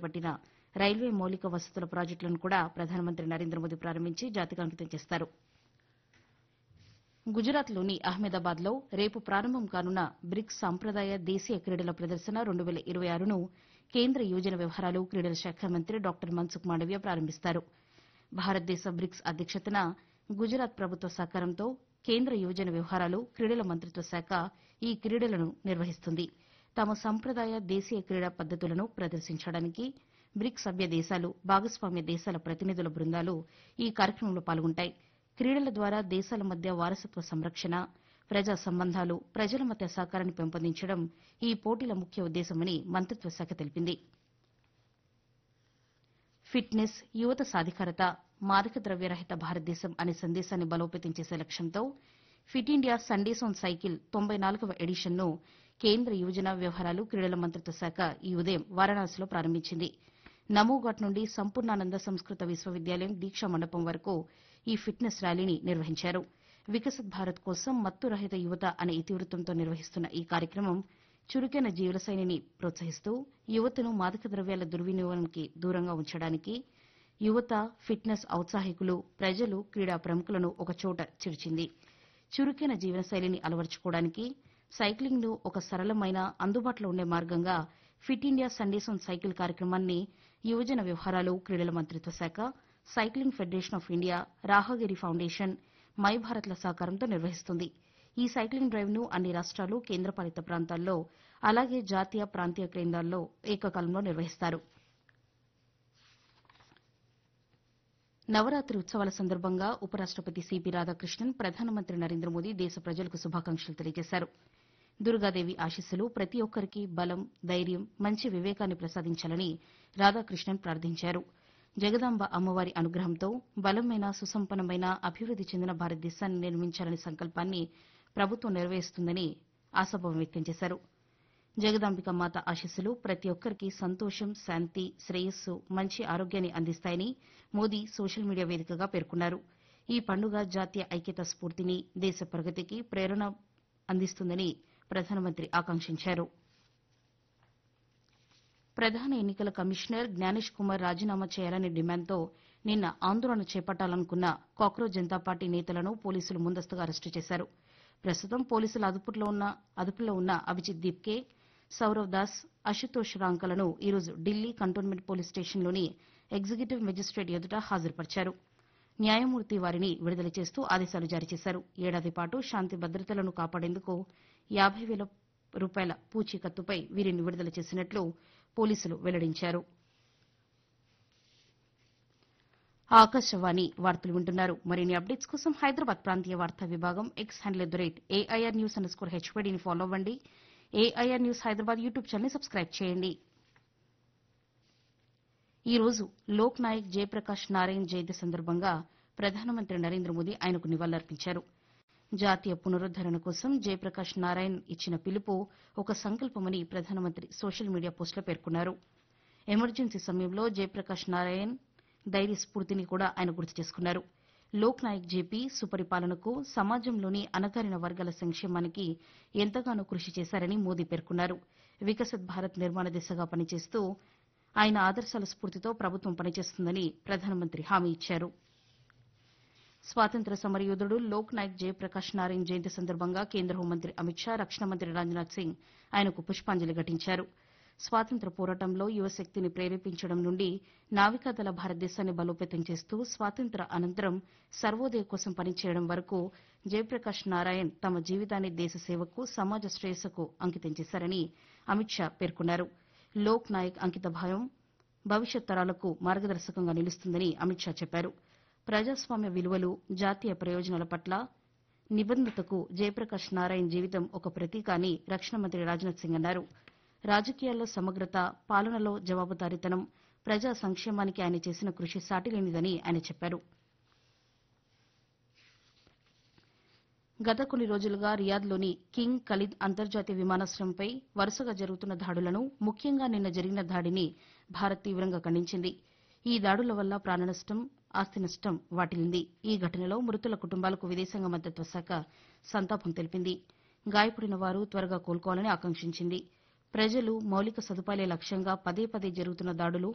చేపట్టిన రైల్వే మౌలిక వసతుల ప్రాజెక్టులను కూడా ప్రధానమంత్రి నరేంద్ర మోదీ ప్రారంభించి జాతికి అంకితం చేస్తారు గుజరాత్లోని అహ్మదాబాద్లో రేపు ప్రారంభం కానున్న బ్రిక్స్ సాంప్రదాయ దేశీయ క్రీడల ప్రదర్శన రెండు వేల ఇరవై ఆరును కేంద్ర యువజన వ్యవహారాలు క్రీడల శాఖ మంత్రి డాక్టర్ మన్సుఖ్ మాండవ్య ప్రారంభిస్తారు భారతదేశ బ్రిక్స్ అధ్యక్షతన గుజరాత్ ప్రభుత్వ సహకారంతో కేంద్ర యువజన వ్యవహారాలు క్రీడల మంత్రిత్వ శాఖ ఈ క్రీడలను నిర్వహిస్తుంది తమ సంప్రదాయ దేశీయ క్రీడా పద్దతులను ప్రదర్శించడానికి బ్రిక్స్ సభ్య దేశాలు భాగస్వామ్య దేశాల ప్రతినిధుల బృందాలు ఈ కార్యక్రమంలో పాల్గొంటాయి క్రీడల ద్వారా దేశాల మధ్య వారసత్వ సంరక్షణ ప్రజా సంబంధాలు ప్రజల మధ్య సహకారాన్ని పెంపొందించడం ఈ పోటీల ముఖ్య ఉద్దేశమని మంత్రిత్వ శాఖ తెలిపింది ఫిట్నెస్ యువత సాధికారత మాదక ద్రవ్యరహిత భారతదేశం అనే సందేశాన్ని బలోపేతం చేసే లక్ష్యంతో fit India Sundays on cycle తొంభై నాలుగవ ఎడిషన్ను కేంద్ర యువజన వ్యవహారాలు క్రీడల మంత్రిత్వ శాఖ ఈ ఉదయం వారణాసిలో ప్రారంభించింది నమోఘాట్ నుండి సంపూర్ణానంద సంస్కృత విశ్వవిద్యాలయం దీక్షా మండపం వరకు ఈ ఫిట్నెస్ ర్యాలీని నిర్వహించారు వికసిత్ భారత్ కోసం మత్తు రహిత యువత అనే ఇతివృత్తంతో నిర్వహిస్తున్న ఈ కార్యక్రమం చురుకైన జీవనశైలిని ప్రోత్సహిస్తూ యువతను మాదక ద్రవ్యాల దుర్వినియోగానికి దూరంగా ఉంచడానికి యువత ఫిట్నెస్ ఔత్సాహికులు ప్రజలు క్రీడా ప్రముఖులను ఒకచోట చేర్చింది చురుకైన జీవనశైలిని అలవర్చుకోవడానికి సైక్లింగ్ను ఒక సరళమైన అందుబాటులో ఉండే మార్గంగా fit India Sundays on cycle కార్యక్రమాన్ని యువజన వ్యవహారాలు క్రీడల మంత్రిత్వ శాఖ cycling federation of India Rahagiri foundation my భారత్ల సహకారంతో నిర్వహిస్తుంది ఈ సైక్లింగ్ డ్రైవ్ను అన్ని రాష్ట్రాలు కేంద్రపాలిత ప్రాంతాల్లో అలాగే జాతీయ ప్రాంతీయ కేంద్రాల్లో ఏకకాలంలో నిర్వహిస్తారు నవరాత్రి ఉత్సవాల సందర్భంగా ఉపరాష్టపతి సిపి రాధాకృష్ణన్ ప్రధానమంత్రి నరేంద్ర మోదీ దేశ ప్రజలకు శుభాకాంక్షలు తెలియజేశారు దుర్గాదేవి ఆశీస్సులు ప్రతి ఒక్కరికి బలం ధైర్యం మంచి వివేకాన్ని ప్రసాదించాలని రాధాకృష్ణన్ ప్రార్థించారు జగదాంబ అమ్మవారి అనుగ్రహంతో బలమైన సుసంపన్నమైన అభివృద్ది చెందిన భారతదేశాన్ని నిర్మించాలనే సంకల్పాన్ని ప్రభుత్వం నెరవేరుస్తుందని ఆశాభావం వ్యక్తం చేశారు జగదాంబిక మాత ఆశీస్సులు ప్రతి ఒక్కరికి సంతోషం శాంతి శ్రేయస్సు మంచి ఆరోగ్యాన్ని అందిస్తాయని మోదీ సోషల్ మీడియా వేదికగా పేర్కొన్నారు ఈ పండుగ జాతీయ ఐక్యత స్ఫూర్తిని దేశ ప్రగతికి ప్రేరణ అందిస్తుందని ప్రధానమంత్రి ఆకాంక్షించారు ప్రధాన ఎన్నికల కమిషనర్ జ్ఞానేష్ కుమార్ రాజీనామా చేయాలనే డిమాండ్తో నిన్న ఆందోళన చేపట్టాలనుకున్న కాక్రోజ్ జనతా పార్టీ నేతలను పోలీసులు ముందస్తుగా అరెస్టు చేశారు ప్రస్తుతం పోలీసుల అదుపులో ఉన్న అదుపులో ఉన్న అభిజిత్ దీప్కే సౌరవ్ దాస్ అశుతోష్ రాంకలను ఈరోజు ఢిల్లీ కంటోన్మెంట్ పోలీస్ స్టేషన్లోని ఎగ్జిక్యూటివ్ మెజిస్ట్రేట్ ఎదుట హాజరుపరిచారు న్యాయమూర్తి వారిని విడుదల చేస్తూ ఆదేశాలు జారీ చేశారు ఏడాది పాటు శాంతి భద్రతలను కాపాడేందుకు యాబై వేల రూపాయల పూచీకత్తుపై వీరిని విడుదల చేసినట్లు పోలీసులు వెల్లడించారు ఆకాశవాణి వార్తలు వింటున్నారు మరిన్ని అప్డేట్స్ కోసం హైదరాబాద్ ప్రాంతీయ వార్తా విభాగం X handle at the rate AIR news underscore హెచ్పీడీని ఫాలో అవ్వండి AIR news Hyderabad YouTube channel subscribe చేయండి ఈ రోజు లోక్ నాయక్ జయప్రకాష్ నారాయణ్ జయంతి సందర్భంగా ప్రధానమంత్రి నరేంద్ర మోదీ ఆయనకు నివాళులర్పించారు జాతీయ పునరుద్దరణ కోసం జయప్రకాష్ నారాయణ్ ఇచ్చిన పిలుపు ఒక సంకల్పమని ప్రధానమంత్రి సోషల్ మీడియా పోస్టులో పేర్కొన్నారు ఎమర్జెన్సీ సమయంలో జయప్రకాష్ నారాయణ్ ధైర్య స్ఫూర్తిని కూడా ఆయన గుర్తు చేసుకున్నారు లోక్ నాయక్ జేపీ సుపరిపాలనకు సమాజంలోని అణగారిన వర్గాల సంక్షేమానికి ఎంతగానో కృషి చేశారని మోదీ పేర్కొన్నారు వికసిత్ భారత్ నిర్మాణ దిశగా పనిచేస్తూ ఆయన ఆదర్శాల స్ఫూర్తితో ప్రభుత్వం పనిచేస్తుందని ప్రధానమంత్రి హామీ ఇచ్చారు స్వాతంత్ర సమరయోధుడు లోక్ నాయక్ జయప్రకాష్ నారాయణ్ జయంతి సందర్భంగా కేంద్ర హోంమంత్రి అమిత్ షా రక్షణ మంత్రి రాజ్నాథ్ సింగ్ ఆయనకు పుష్పాంజలి ఘటించారు స్వాతంత్ర పోరాటంలో యువశక్తిని ప్రేరేపించడం నుండి నావికాదళ భారతదేశాన్ని బలోపేతం చేస్తూ స్వాతంత్ర అనంతరం సర్వోదయ కోసం పనిచేయడం వరకు జయప్రకాష్ నారాయణ్ తమ జీవితాన్ని దేశ సేవకు సమాజ శ్రేయస్సుకు అంకితం చేశారని అమిత్ షా పేర్కొన్నారు లోక్ నాయక్ అంకితభావం భవిష్యత్ తరాలకు మార్గదర్శకంగా నిలుస్తుందని అమిత్ షా చెప్పారు ప్రజాస్వామ్య విలువలు జాతీయ ప్రయోజనాల పట్ల నిబద్దతకు జయప్రకాష్ నారాయణ్ జీవితం ఒక ప్రతీక అని రక్షణ మంత్రి రాజ్నాథ్ సింగ్ అన్నారు రాజకీయాల్లో సమగ్రత పాలనలో జవాబుదారీతనం ప్రజా సంక్షేమానికి ఆయన చేసిన కృషి సాటిలేనిదని ఆయన చెప్పారు గత కొన్ని రోజులుగా రియాద్లోని కింగ్ ఖలీద్ అంతర్జాతీయ విమానాశ్రయంపై వరుసగా జరుగుతున్న దాడులను ముఖ్యంగా నిన్న జరిగిన దాడిని భారత్ తీవ్రంగా ఖండించింది ఈ దాడుల వల్ల ప్రాణనష్టం ఆస్తి నష్టం వాటిల్లింది ఈ ఘటనలో మృతుల కుటుంబాలకు విదేశాంగ మంత్రిత్వ శాఖ సంతాపం తెలిపింది గాయపడిన వారు త్వరగా కోలుకోవాలని ఆకాంక్షించింది ప్రజలు మౌలిక సదుపాయాలే లక్ష్యంగా పదే పదే జరుగుతున్న దాడులు